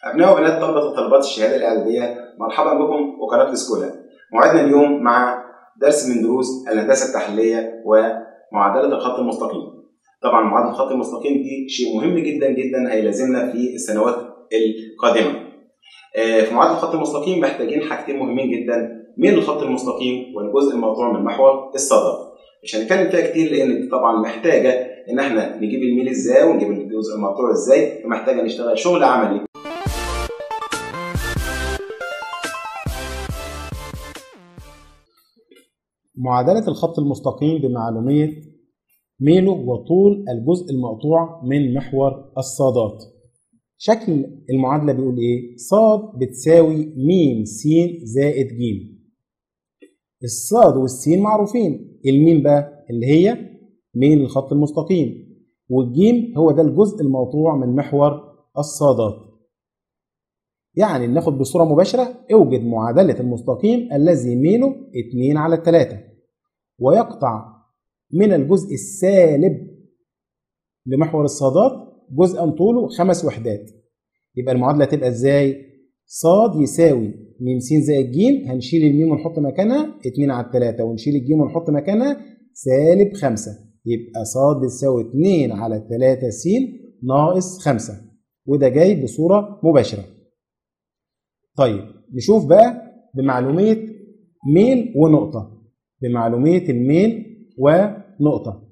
أبناء وبنات طلبة وطالبات الشهادة الإعدادية مرحبا بكم وقناة السكولا موعدنا اليوم مع درس من دروس الهندسة التحليلية ومعادلة الخط المستقيم طبعا معادلة الخط المستقيم دي شيء مهم جدا جدا هيلازمنا في السنوات القادمة آه، في معادلة الخط المستقيم محتاجين حاجتين مهمين جدا مين الخط المستقيم والجزء المقطوع من محور الصدى مش هنتكلم فيها كتير لان دي طبعا محتاجه ان احنا نجيب الميل ازاي ونجيب الجزء المقطوع ازاي ومحتاجه نشتغل شغل عملي معادلة الخط المستقيم بمعلومية ميله وطول الجزء المقطوع من محور الصادات شكل المعادلة بيقول ايه؟ صاد بتساوي م س زائد ج الصاد والسين معروفين الميم بقى اللي هي ميل الخط المستقيم والجيم هو ده الجزء المقطوع من محور الصادات يعني ناخد بصورة مباشرة اوجد معادلة المستقيم الذي ميله 2 على 3 ويقطع من الجزء السالب لمحور الصادات جزءا طوله خمس وحدات يبقى المعادلة تبقى ازاي؟ صاد يساوي م س زائد ج هنشيل الميم ونحط مكانها 2 على 3 ونشيل الجيم ونحط مكانها سالب 5 يبقى صاد بتساوي 2 على 3 س ناقص 5 وده جاي بصورة مباشرة طيب نشوف بقى بمعلومية ميل ونقطة بمعلومية الميل ونقطة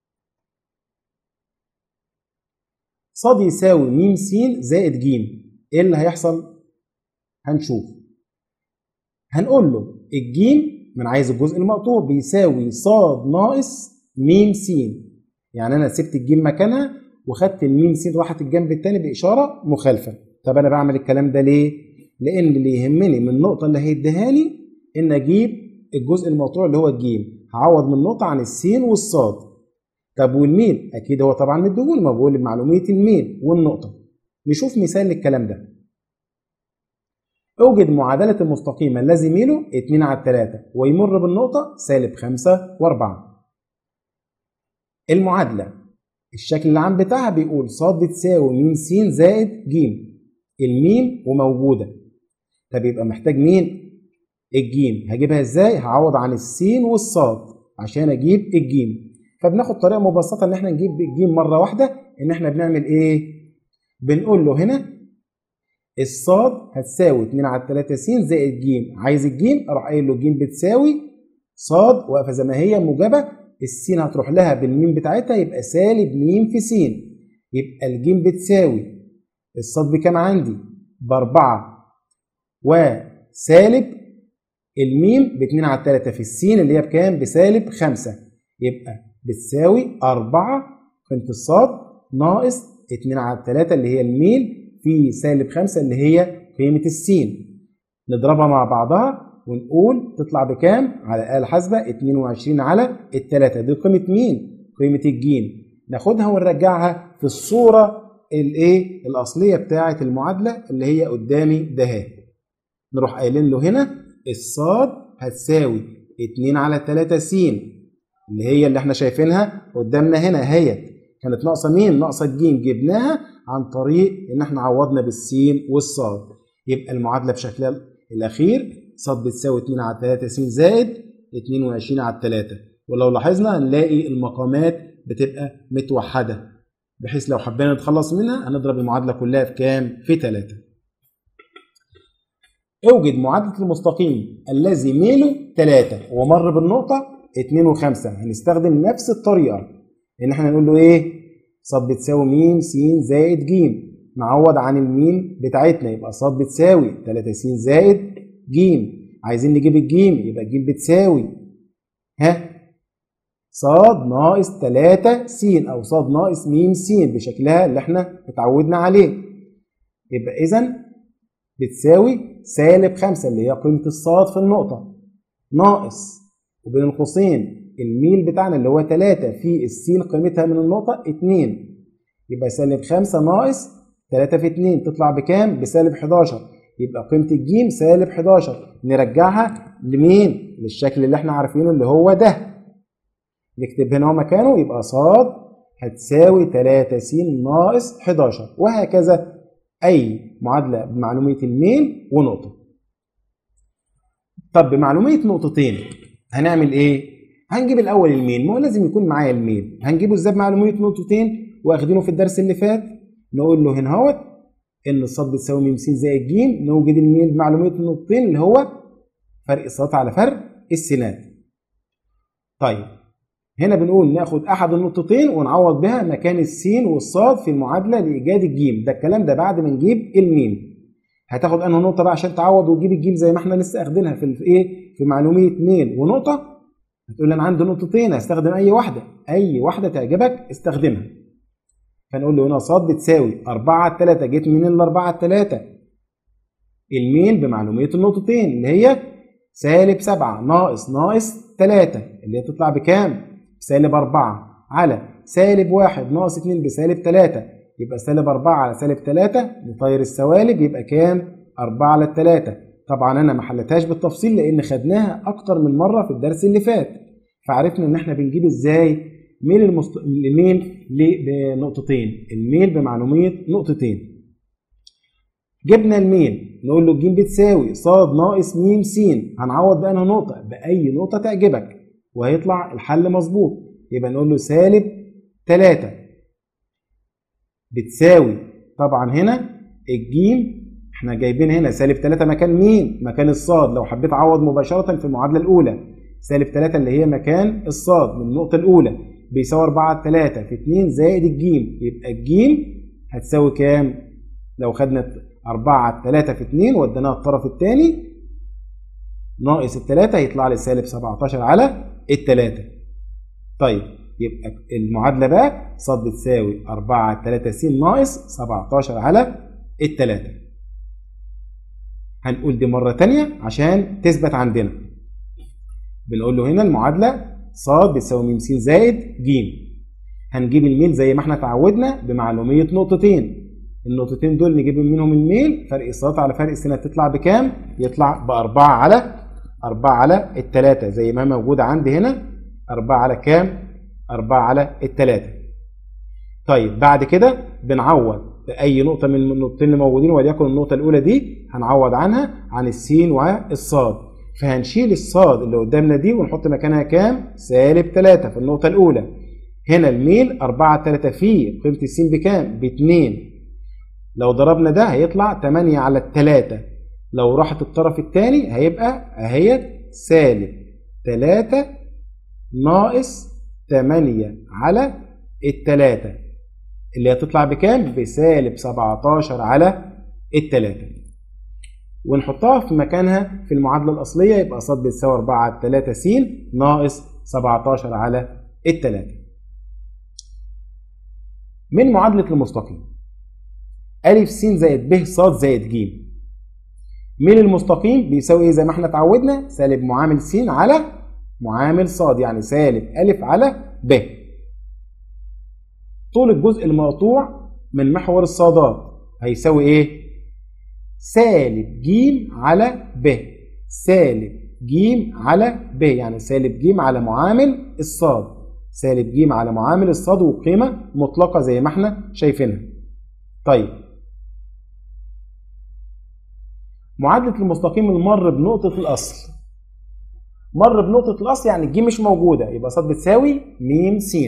صاد يساوي م س زائد ج ايه اللي هيحصل؟ هنشوف هنقول له الجيم من عايز الجزء المقطوع بيساوي صاد ناقص م س يعني انا سبت الجيم مكانها وخدت الميم س راحت الجنب الثاني باشاره مخالفه طب انا بعمل الكلام ده ليه لان اللي يهمني من النقطه اللي هيديها لي ان اجيب الجزء المقطوع اللي هو الجيم هعوض من نقطه عن السين والصاد طب والميل اكيد هو طبعا مديهولي ما بقول بمعلوميه الميل والنقطه نشوف مثال للكلام ده اوجد معادلة المستقيم الذي ميله 2 على 3 ويمر بالنقطة سالب 5 و4 المعادلة الشكل العام بتاعها بيقول ص بتساوي م س زائد ج الميم وموجودة طب يبقى محتاج مين؟ الجيم هجيبها ازاي؟ هعوض عن السين والصاد عشان اجيب الجيم فبناخد طريقة مبسطة ان احنا نجيب الجيم مرة واحدة ان احنا بنعمل ايه؟ بنقول له هنا الصاد هتساوي 2 على 3 س زائد ج عايز الجيم اروح قايل له ج بتساوي صاد واقفه زي ما هي موجبه السين هتروح لها بالميم بتاعتها يبقى سالب م في س يبقى الجيم بتساوي الصاد بكام عندي؟ بأربعة وسالب الميم ب 2 على 3 في السين اللي هي بكام؟ بسالب 5 يبقى بتساوي 4 قيمة الصاد ناقص 2 على 3 اللي هي الميل في سالب 5 اللي هي قيمة السين نضربها مع بعضها ونقول تطلع بكام على الآلة الحاسبة 22 على التلاتة دي قيمة مين؟ قيمة الجيم ناخدها ونرجعها في الصورة الايه الأصلية بتاعة المعادلة اللي هي قدامي ده نروح قايلين له هنا الصاد هتساوي 2 على 3 س اللي هي اللي احنا شايفينها قدامنا هنا اهيت كانت ناقصة مين؟ ناقصة الجيم جبناها عن طريق ان احنا عوضنا بالسين والصاد يبقى المعادله بشكلها الاخير صاد بتساوي 2 على 3 س زائد 22 على 3 ولو لاحظنا هنلاقي المقامات بتبقى متوحده بحيث لو حبينا نتخلص منها هنضرب المعادله كلها في كام؟ في 3 اوجد معادله المستقيم الذي ميله 3 ومر بالنقطه 2 و5 هنستخدم نفس الطريقه ان احنا نقول له ايه؟ ص بتساوي م س زائد ج نعوض عن الميم بتاعتنا يبقى ص بتساوي 3 س زائد ج عايزين نجيب الجيم يبقى ج بتساوي ها ص ناقص 3 س او ص ناقص م س بشكلها اللي احنا اتعودنا عليه يبقى اذا بتساوي سالب 5 اللي هي قيمة الصاد في النقطة ناقص وبين القوسين الميل بتاعنا اللي هو 3 في السين قيمتها من النقطة 2 يبقى سالب 5 ناقص 3 في 2 تطلع بكام؟ بسالب 11 يبقى قيمة الجيم سالب 11 نرجعها لمين؟ للشكل اللي احنا عارفينه اللي هو ده نكتب هنا هو مكانه يبقى ص هتساوي 3 س ناقص 11 وهكذا اي معادله بمعلوميه الميل ونقطه طب بمعلوميه نقطتين هنعمل ايه هنجيب الاول الميل ما هو لازم يكون معايا الميل هنجيبه ازاي بمعلوميه نقطتين واخدينه في الدرس اللي فات نقول له هنا اهوت ان الصاد بتساوي م س زائد ج نوجد الميل بمعلوميه النقطتين اللي هو فرق الصاد على فرق السينات طيب هنا بنقول ناخد احد النقطتين ونعوض بها مكان السين والصاد في المعادله لايجاد الجيم ده الكلام ده بعد ما نجيب الميم هتاخد انهي نقطه بقى عشان تعوض وتجيب الجيم زي ما احنا لسه اخدينها في ايه في معلوميه ميل ونقطه هتقول لي انا عندي نقطتين هستخدم اي واحده اي واحده تعجبك استخدمها فنقول له هنا صاد بتساوي 4 على 3 جيت منين ال 4 على 3 الميل بمعلوميه النقطتين اللي هي سالب 7 ناقص ناقص 3 اللي هي تطلع بكام؟ سالب 4 على سالب 1 ناقص 2 بسالب 3 يبقى سالب 4 على سالب 3 نطير السوالب يبقى كام؟ 4 على 3 طبعا انا ما حلتهاش بالتفصيل لان خدناها اكتر من مره في الدرس اللي فات فعرفنا ان احنا بنجيب ازاي ميل المست... الميل بنقطتين الميل بمعلوميه نقطتين جبنا الميل نقول له الجيم بتساوي ص ناقص م س هنعوض بأنها نقطة بأي نقطة تعجبك وهيطلع الحل مظبوط يبقى نقول له سالب 3 بتساوي طبعا هنا الجيم احنا جايبين هنا سالب 3 مكان مين؟ مكان الصاد لو حبيت اعوض مباشرة في المعادلة الأولى سالب 3 اللي هي مكان الصاد من النقطة الأولى بيساوي 4 على 3 في 2 زائد الجيم يبقى الجيم هتساوي كام؟ لو خدنا 4 على 3 في 2 وديناها الطرف الثاني ناقص الثلاثة يطلع لي سالب 17 على الثلاثة. طيب يبقى المعادلة بقى ص بتساوي 4 على 3 س ناقص 17 على الثلاثة. هنقول دي مرة تانية عشان تثبت عندنا. بنقول له هنا المعادلة ص بتساوي م س زائد ج. هنجيب الميل زي ما احنا اتعودنا بمعلومية نقطتين. النقطتين دول نجيب منهم الميل فرق الصاد على فرق السنة تطلع بكام؟ يطلع بأربعة على أربعة على التلاتة زي ما موجودة عندي هنا أربعة على كام؟ أربعة على التلاتة. طيب بعد كده بنعوض بأي نقطة من النقطتين اللي موجودين وليكن النقطة الأولى دي هنعوض عنها عن السين والصاد. فهنشيل الصاد اللي قدامنا دي ونحط مكانها كام؟ سالب تلاتة في النقطة الأولى. هنا الميل أربعة على تلاتة فيه قيمة السين بكام؟ باتنين. لو ضربنا ده هيطلع 8 على التلاتة لو راحت الطرف الثاني هيبقى اهيت سالب 3 ناقص 8 على التلاتة اللي هتطلع بكام؟ بسالب 17 على التلاتة ونحطها في مكانها في المعادلة الأصلية يبقى ص بتساوي 4 على 3 س ناقص 17 على التلاتة من معادلة المستقيم أ س زائد ب ص زائد ج ميل المستقيم بيساوي ايه زي ما احنا اتعودنا سالب معامل س على معامل ص يعني سالب أ على ب طول الجزء المقطوع من محور الصادات هيساوي ايه سالب ج على ب سالب ج على ب يعني سالب ج على معامل الصاد سالب ج على معامل الصاد وقيمة مطلقة زي ما احنا شايفينها طيب معادلة المستقيم المر بنقطة الأصل مر بنقطة الأصل يعني الج مش موجودة يبقى ص بتساوي م س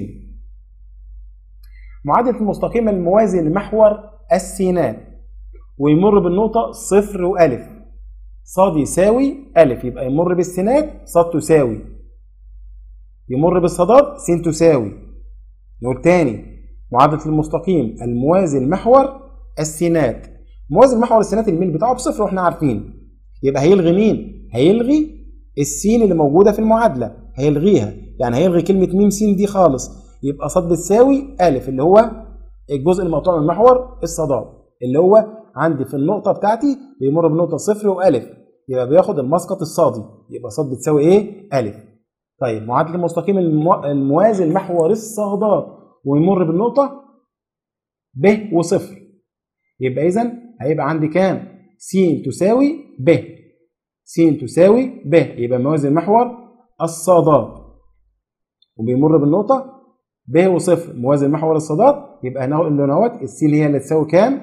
معادلة المستقيم الموازي لمحور السينات ويمر بالنقطة صفر وألف ص يساوي ألف يبقى يمر بالسينات ص تساوي يمر بالصادات س تساوي نقول تاني معادلة المستقيم الموازي لمحور السينات موازي لمحور السينات الميل بتاعه بصفر واحنا عارفين يبقى هيلغي مين؟ هيلغي السين اللي موجودة في المعادلة هيلغيها يعني هيلغي كلمة م س دي خالص يبقى ص بتساوي ألف اللي هو الجزء المقطوع من محور الصادات اللي هو عندي في النقطة بتاعتي بيمر بنقطة صفر وألف يبقى بياخد المسقط الصادي يبقى ص بتساوي إيه؟ ألف طيب معادلة المستقيم المو... الموازي لمحور الصادات ويمر بالنقطة ب وصفر يبقى إذا هيبقى عندي كام؟ س تساوي ب س تساوي ب يبقى موازي المحور الصادات وبيمر بالنقطة ب وصفر موازي المحور الصادات يبقى هنقول له نوت الس هي اللي تساوي كام؟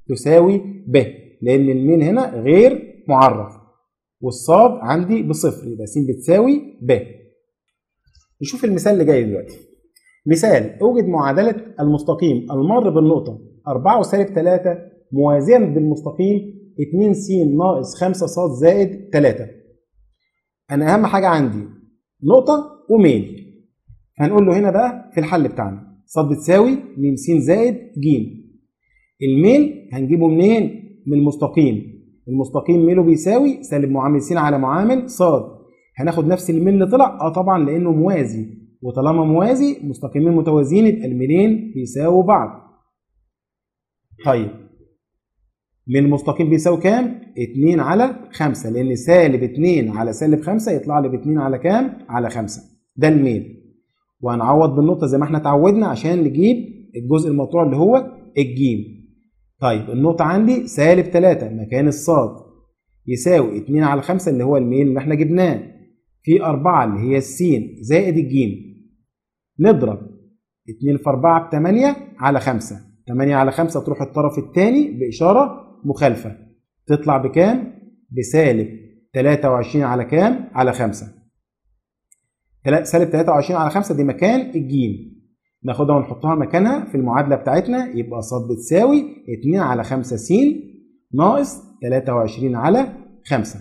تساوي ب لان المين هنا غير معرف والصاد عندي بصفر يبقى س بتساوي ب نشوف المثال اللي جاي دلوقتي مثال اوجد معادلة المستقيم المر بالنقطة 4 وسالب 3 موازيا بالمستقيم 2 س ناقص 5 ص زائد 3 انا اهم حاجة عندي نقطة وميل هنقول له هنا بقى في الحل بتاعنا ص بتساوي م س زائد ج الميل هنجيبه منين؟ من المستقيم المستقيم ميله بيساوي سالب معامل س على معامل ص هناخد نفس الميل اللي طلع اه طبعا لانه موازي وطالما موازي مستقيمين متوازيين يبقى الميلين بيساووا بعض طيب من المستقيم بيساوي كام 2 على 5 لان سالب 2 على سالب 5 يطلع لي ب 2 على كام على 5 ده الميل وهنعوض بالنقطة زي ما احنا اتعودنا عشان نجيب الجزء المقطوع اللي هو الجيم طيب النقطة عندي سالب 3 مكان الصاد يساوي 2 على 5 اللي هو الميل اللي احنا جبناه في 4 اللي هي السين زائد الجيم نضرب 2 في 4 ب 8 على 5 8 على 5 تروح الطرف الثاني بإشارة مخالفة تطلع بكام؟ بسالب 23 على كام؟ على 5 سالب 23 على 5 دي مكان الجيم ناخدها ونحطها مكانها في المعادلة بتاعتنا يبقى ص بتساوي 2 على 5 س ناقص 23 على 5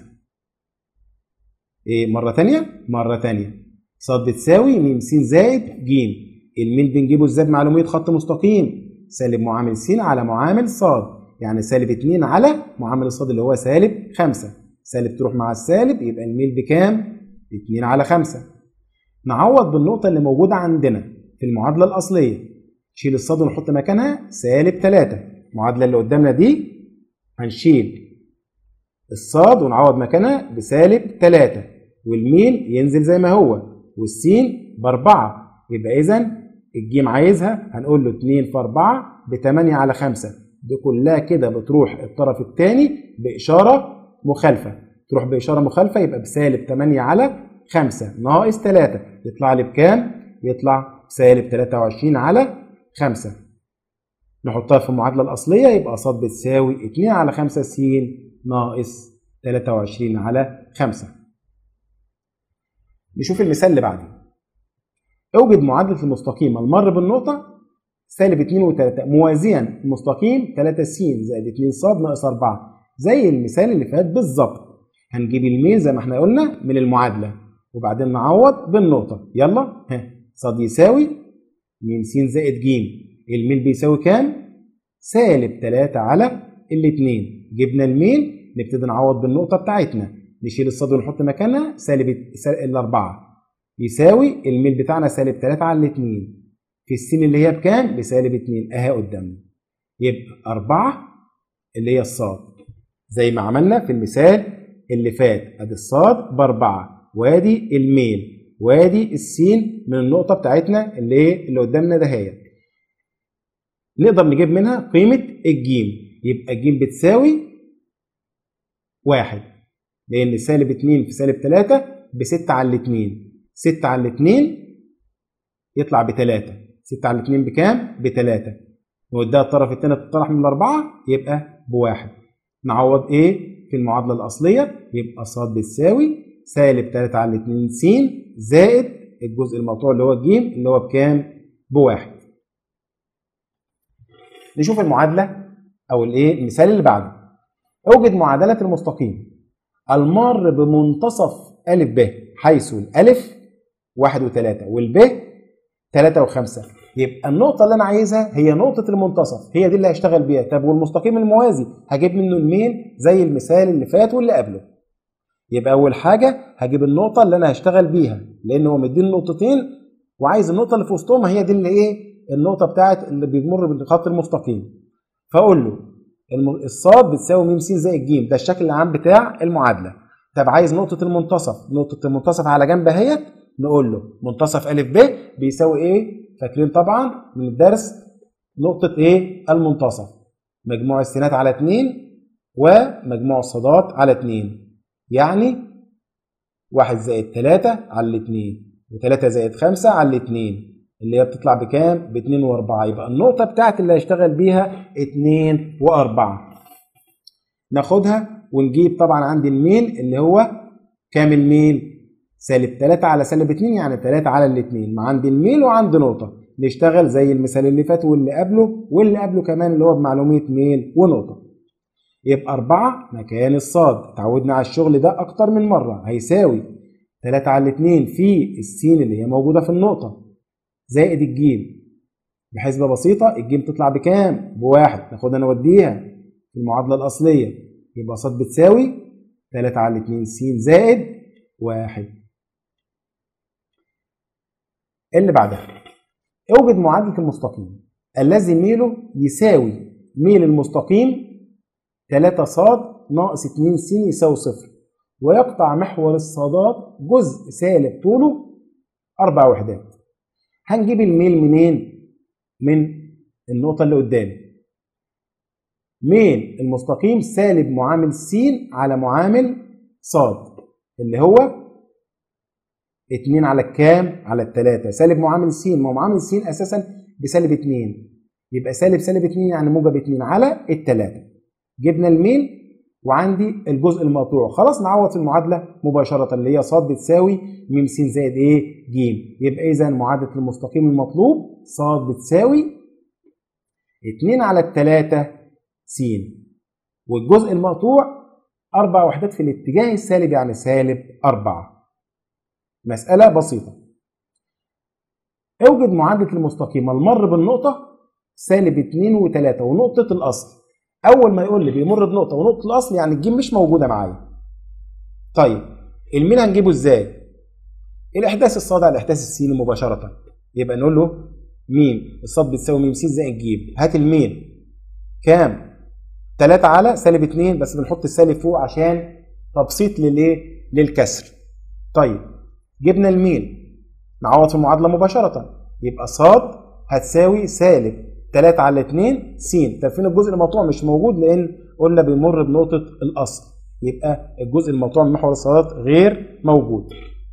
إيه مرة تانية؟ مرة تانية ص بتساوي م س زائد ج الميل بنجيبه ازاي بمعلومية خط مستقيم سالب معامل س على معامل ص يعني سالب 2 على معامل الصاد اللي هو سالب 5 سالب تروح مع السالب يبقى الميل بكام؟ 2 على 5 نعوض بالنقطة اللي موجودة عندنا في المعادلة الأصلية نشيل الصاد ونحط مكانها سالب 3 المعادلة اللي قدامنا دي هنشيل الصاد ونعوض مكانها بسالب 3 والميل ينزل زي ما هو والسين بأربعة يبقى إذا الجيم عايزها هنقول له 2 في 4 ب 8 على 5 دي كلها كده بتروح الطرف الثاني بإشارة مخالفة تروح بإشارة مخالفة يبقى بسالب 8 على 5 ناقص 3 يطلع لي بكام؟ يطلع سالب 23 على 5 نحطها في المعادلة الأصلية يبقى ص بتساوي 2 على 5 س ناقص 23 على 5 نشوف المثال اللي بعده اوجد معادلة المستقيم المر بالنقطة سالب 2 و3 موازيا المستقيم 3 س زائد 2 ص ناقص 4 زي المثال اللي فات بالظبط هنجيب الميل زي ما احنا قلنا من المعادلة وبعدين نعوض بالنقطة يلا ها ص يساوي م س زائد ج الميل بيساوي كام؟ سالب 3 على الاثنين جبنا الميل نبتدي نعوض بالنقطة بتاعتنا نشيل الصاد ونحط مكانها سالب الأربعة يساوي الميل بتاعنا سالب 3 على الاثنين في السين اللي هي بكام؟ بسالب 2 اهي قدامنا يبقى 4 اللي هي الصاد زي ما عملنا في المثال اللي فات ادي الصاد باربعه وادي الميل وادي السين من النقطه بتاعتنا اللي ايه اللي قدامنا دهيت نقدر نجيب منها قيمه الجيم يبقى الجيم بتساوي واحد لان سالب 2 في سالب 3 ب 6 على 2 6 على 2 يطلع ب 3 6 على 2 بكام؟ ب 3 نوديها الطرف الثاني تطرح من الأربعة يبقى بواحد نعوض إيه في المعادلة الأصلية يبقى ص بتساوي سالب 3 على 2 س زائد الجزء المقطوع اللي هو ج اللي هو بكام؟ بواحد نشوف المعادلة أو الإيه المثال اللي بعده أوجد معادلة المستقيم المار بمنتصف أ ب حيث الألف واحد وثلاثة والب ثلاثة وخمسة يبقى النقطة اللي أنا عايزها هي نقطة المنتصف هي دي اللي هشتغل بيها طب والمستقيم الموازي هجيب منه الميل زي المثال اللي فات واللي قبله يبقى أول حاجة هجيب النقطة اللي أنا هشتغل بيها لأن هو مديني نقطتين وعايز النقطة اللي في وسطهم هي دي اللي إيه النقطة بتاعت اللي بيمر بالخط المستقيم فأقول له الصاد بتساوي م س زائد ج ده الشكل العام بتاع المعادلة طب عايز نقطة المنتصف نقطة المنتصف على جنب اهيت نقول له منتصف أ ب بيساوي إيه؟ فاكرين طبعا من الدرس نقطة إيه؟ المنتصف مجموع السينات على 2 ومجموع الصادات على 2 يعني 1 زائد 3 على 2 و3 زائد 5 على 2 اللي هي بتطلع بكام؟ ب 2 و4 يبقى النقطة بتاعتي اللي هشتغل بيها 2 و4 ناخدها ونجيب طبعا عندي الميل اللي هو كام الميل؟ سالب 3 على سالب 2 يعني 3 على الاثنين ما عندي الميل وعندي نقطة نشتغل زي المثال اللي فات واللي قبله واللي قبله كمان اللي هو بمعلومية ميل ونقطة يبقى 4 مكان الصاد اتعودنا على الشغل ده أكتر من مرة هيساوي 3 على 2 في السين اللي هي موجودة في النقطة زائد الجيم بحسبة بسيطة الجيم تطلع بكام؟ بواحد ناخدها نوديها في المعادلة الأصلية يبقى صاد بتساوي 3 على 2 س زائد واحد اللي بعدها اوجد معادلة المستقيم الذي ميله يساوي ميل المستقيم 3 صاد ناقص 2 س يساوي صفر ويقطع محور الصادات جزء سالب طوله أربع وحدات هنجيب الميل منين؟ من النقطة اللي قدامي ميل المستقيم سالب معامل س على معامل صاد اللي هو 2 على الكام؟ على التلاتة سالب معامل س ما هو معامل س أساسا بسالب 2 يبقى سالب سالب 2 يعني موجب 2 على التلاتة جبنا الميل وعندي الجزء المقطوع خلاص نعوض في المعادلة مباشرة اللي هي ص بتساوي م س زائد ايه ج يبقى إذا معادلة المستقيم المطلوب ص بتساوي 2 على التلاتة س والجزء المقطوع أربع وحدات في الاتجاه السالب يعني سالب أربعة مسألة بسيطة اوجد معادلة المستقيم المر بالنقطة سالب 2 و3 ونقطة الأصل أول ما يقول لي بيمر بنقطة ونقطة الأصل يعني الجيم مش موجودة معايا طيب الميل هنجيبه ازاي؟ الإحداث الصاد على الإحداث السيني مباشرة يبقى نقول له ميم الصاد بتساوي ميم س زائد ج هات الميل كام؟ 3 على سالب 2 بس بنحط السالب فوق عشان تبسيط للايه؟ للكسر. طيب جبنا الميل نعوض في المعادله مباشره يبقى ص هتساوي سالب 3 على 2 س طب فين الجزء المقطوع مش موجود لان قلنا بيمر بنقطه الاصل يبقى الجزء المقطوع من محور الصادات غير موجود.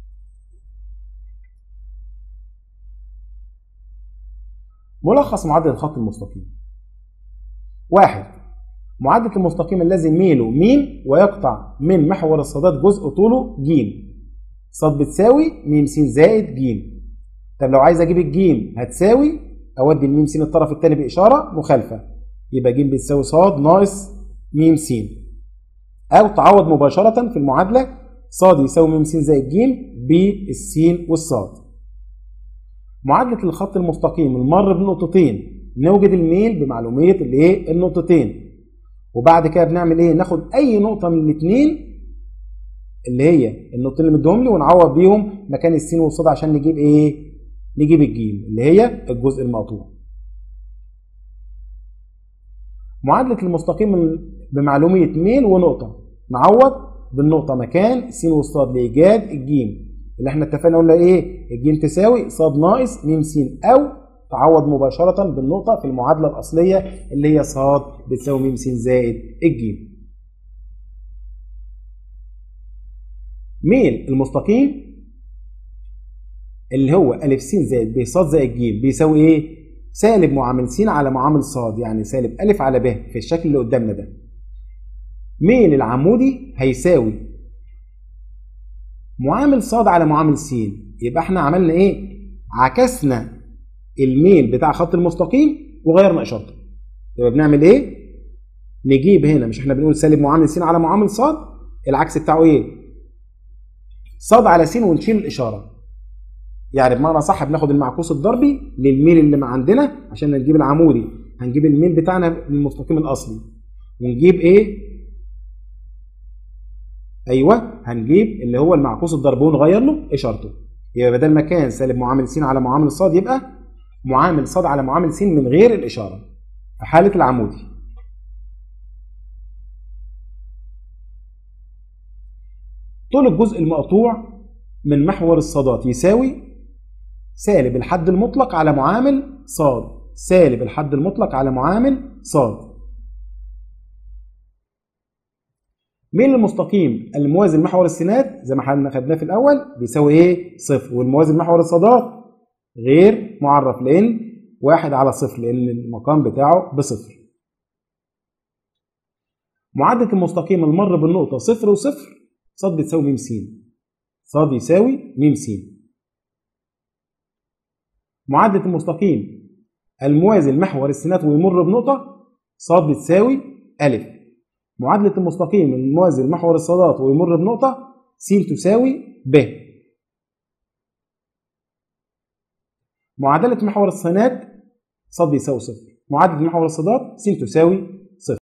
ملخص معادله الخط المستقيم. واحد معادلة المستقيم الذي ميله م ويقطع من محور الصادات جزء طوله ج ص بتساوي م س زائد ج طب لو عايز اجيب الجيم هتساوي اودي الميم س الطرف الثاني باشاره مخالفه يبقى ج بتساوي ص ناقص م س او تعوض مباشره في المعادله ص يساوي م س زائد ج بالسين والصاد معادله الخط المستقيم المر بنقطتين نوجد الميل بمعلوميه الايه النقطتين وبعد كده بنعمل ايه ناخد اي نقطه من الاثنين اللي هي النقطتين اللي مديهم لي ونعوض بيهم مكان السين والصاد عشان نجيب ايه نجيب الجيم اللي هي الجزء المقطوع معادله المستقيم بمعلوميه ميل ونقطه نعوض بالنقطه مكان السين والصاد لايجاد الجيم اللي احنا اتفقنا قلنا ايه الجيم تساوي صاد ناقص م س او تعوض مباشرة بالنقطة في المعادلة الأصلية اللي هي ص بتساوي م س زائد الج. ميل المستقيم اللي هو أ س زائد ب ص زائد ج بيساوي إيه؟ سالب معامل س على معامل ص يعني سالب أ على ب في الشكل اللي قدامنا ده. ميل العمودي هيساوي معامل ص على معامل س يبقى احنا عملنا ايه؟ عكسنا الميل بتاع خط المستقيم وغيرنا اشارته يبقى بنعمل ايه نجيب هنا مش احنا بنقول سالب معامل س على معامل ص العكس بتاعه ايه ص على س ونشيل الاشاره يعني بمعنى صح بناخد المعكوس الضربي للميل اللي ما عندنا عشان نجيب العمودي هنجيب الميل بتاعنا المستقيم الاصلي ونجيب ايه ايوه هنجيب اللي هو المعكوس الضربي ونغير له اشارته يبقى بدل ما كان سالب معامل س على معامل ص يبقى معامل ص على معامل س من غير الإشارة في حالة العمودي طول الجزء المقطوع من محور الصادات يساوي سالب الحد المطلق على معامل ص سالب الحد المطلق على معامل ص ميل المستقيم الموازي لمحور السينات زي ما احنا خدناه في الاول بيساوي ايه؟ صفر والموازي لمحور الصادات غير معرف لان واحد على صفر لان المقام بتاعه بصفر معادلة المستقيم المر بالنقطة صفر وصفر صاد بتساوي م س صاد يساوي م س معادلة المستقيم الموازي لمحور السينات ويمر بنقطة صاد بتساوي أ معادلة المستقيم الموازي لمحور الصادات ويمر بنقطة س تساوي ب معادلة محور الصينات صاد يساوي صفر معادلة محور الصادات س تساوي صفر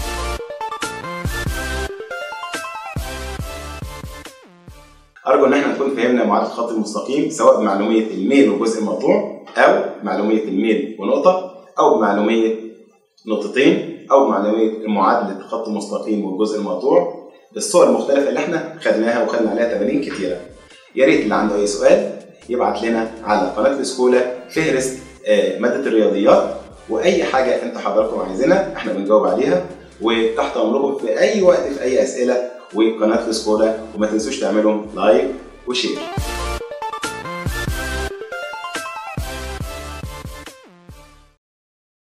ارجو ان احنا نكون فهمنا معادله الخط المستقيم سواء بمعلوميه الميل وجزء المقطوع او معلوميه الميل ونقطه او بمعلوميه نقطتين او بمعلوميه معادله الخط المستقيم والجزء المقطوع بالصور المختلفه اللي احنا خدناها وخدنا عليها تمارين كتيره يا ريت اللي عنده اي سؤال يبعت لنا على قناه الاسكولا فهرست آه، ماده الرياضيات واي حاجه انت حضراتكم عايزينها احنا بنجاوب عليها وتحت امركم في اي وقت في اي اسئله وقناه الاسكولا وما تنسوش تعملوا لايك وشير